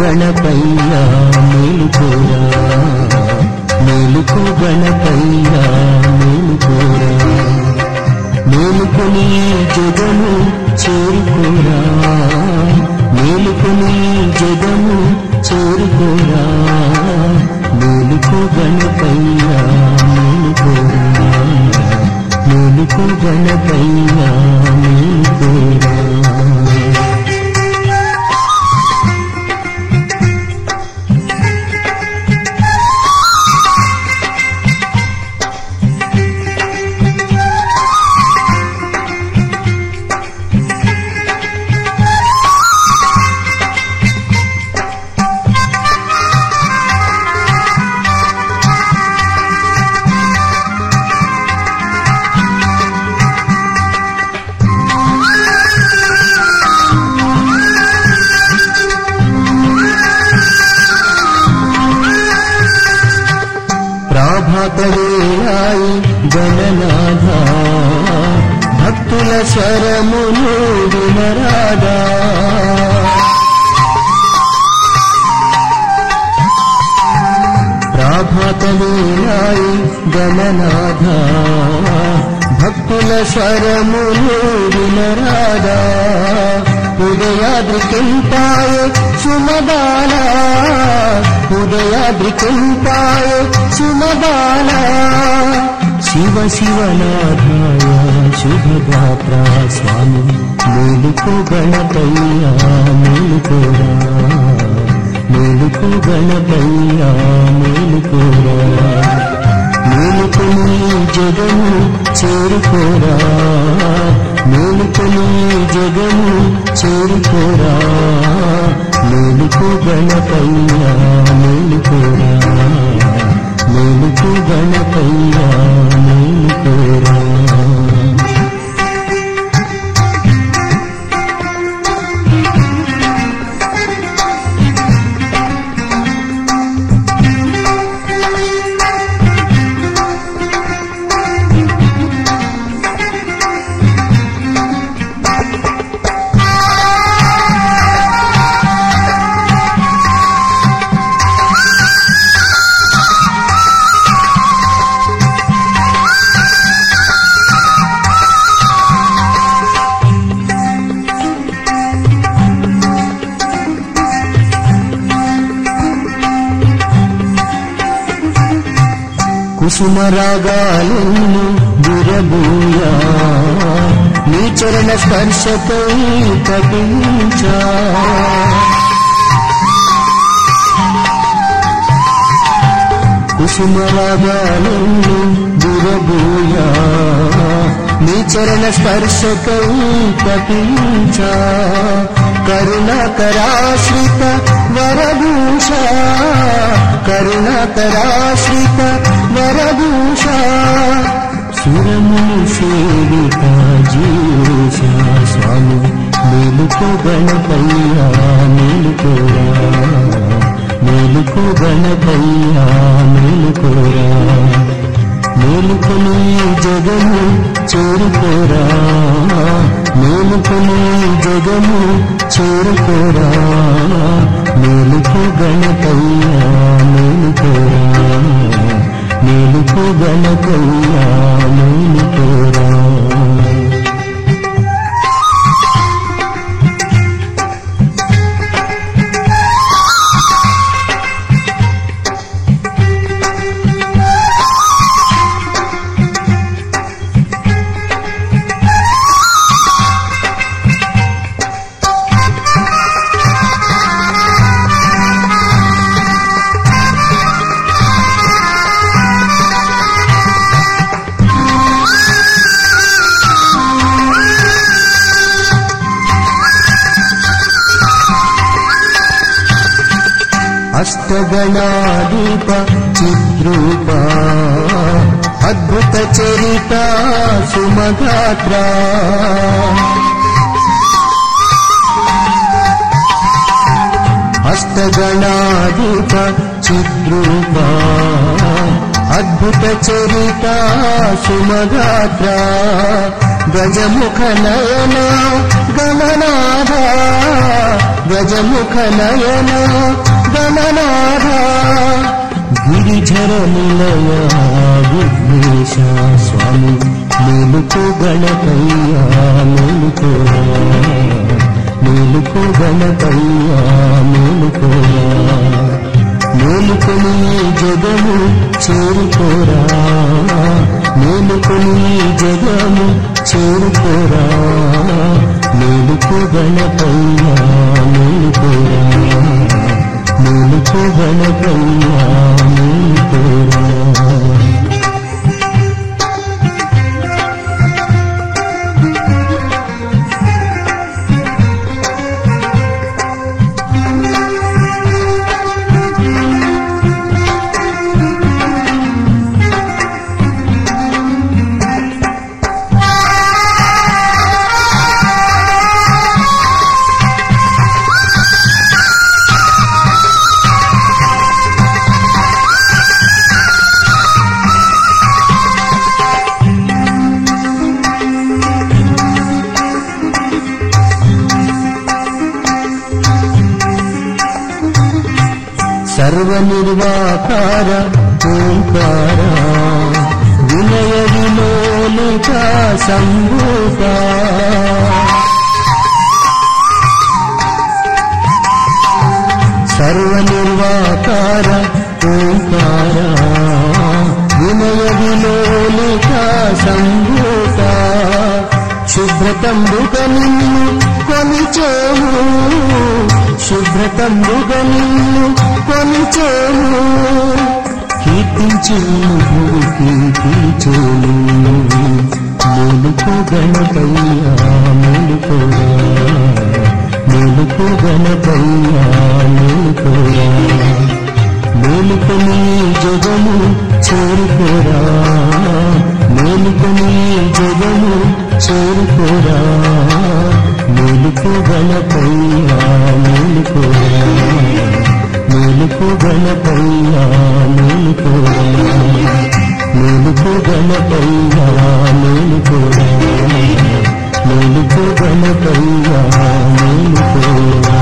గణపయ్య మేలుకోరా మేలుకో గణపయ్య మేలుకోరా మేలుకొని జగము చేరుకోరా మేలుకొని జగము చేరుకోరా మేలుకో గణపయ్య మేలుకోరా మేలుకో గణపయ్య మేలుకోరా ప్రాభాతవేళాయి గణనాథ భక్తుల స్వరమును వినరాదా ప్రాభాతవేళాయి గణనాథ భక్తుల స్వరమును వినరాదా ఉదయాద్రికింపాయ సుమదాల ఉదయాద్రికింపాయ సుమదాల శివ శివనాథాయ శుభగాత్ర స్వామి మేలుకు గణపయ్య మేలుకోరా మేలుకు గణపయ్య మేలుకోరా మేలుకొని జగము చేరుకోరా మేలుకొని జగము చేరుకోరా మేలుకు గణపయ్య మేలుకోరా మేలుకు గణపయ్య మేలుకోరా కుసుమరాగాలను విరబూయా నీ చరణ స్పర్శకై కటించా కుసుమరాగాలను విరబూయా నీ చరణ స్పర్శకై కటించా కరుణాకరాశ్రిత వరభూష కరుణాకరాశ్రిత వరభూష సురముని సేవిత జీష స్వామి మేలుకో గణపయ్య మేలుకోరా మేలుకో గణపయ్య మేలుకోరా మేలుకొని జగము చేరుకోరా మేలుకొని జగము చేరుకోరా మేలుకు గణపయ్య మేలుకోరా మేలుకు గణపయ్య మేలుకోరా అష్టగణాదీప చిద్రూప అద్భుత చరిత సుమగాత్ర అష్టగణాదీప చిద్రూప అద్భుత అద్భుత చరిత సుమగాత్ర గజముఖ నయన గమనాథ గజముఖ నయన గమనాథ గిరిజర నిలయ విఘ్నేశ స్వామి మేలుకో గణపయ్యా మేలుకో మేలుకో గణపయ్యా మేలుకో మేలుకొని ఈ జగము చేరుకోరా మేలుకొని ఈ జగము చేరుకోరా మేలుకో గణపయ్యా మేలుకోరా మేలుకో గణపయ్యా మేలుకోరా సర్వనిర్వాకార ఓంకార వినయ విలోలిక సంభూత సర్వనిర్వాకార ఓంకార వినయ విలోలిక సంభూత శుభ్రతంబుగ నిన్ను కొలిచేము శుభ్రతంబుగ నిన్ను కొలిచేము కీర్తించు గురు కీర్తించేము మేలుకో గణపయ్యా మేలుకోరా మేలుకో గణపయ్యా మేలుకోరా మేలుకొని జగము చేరుకోరా మేలుకొని జగము చేరుకోరా మేలుకు గణపయ్యా మేలుకోరా మేలుకు గణపయ్యా మేలుకోరా మేలుకు గణపయ్యా మేలుకోరా మేలుకు గణపయ్యా మేలుకోరా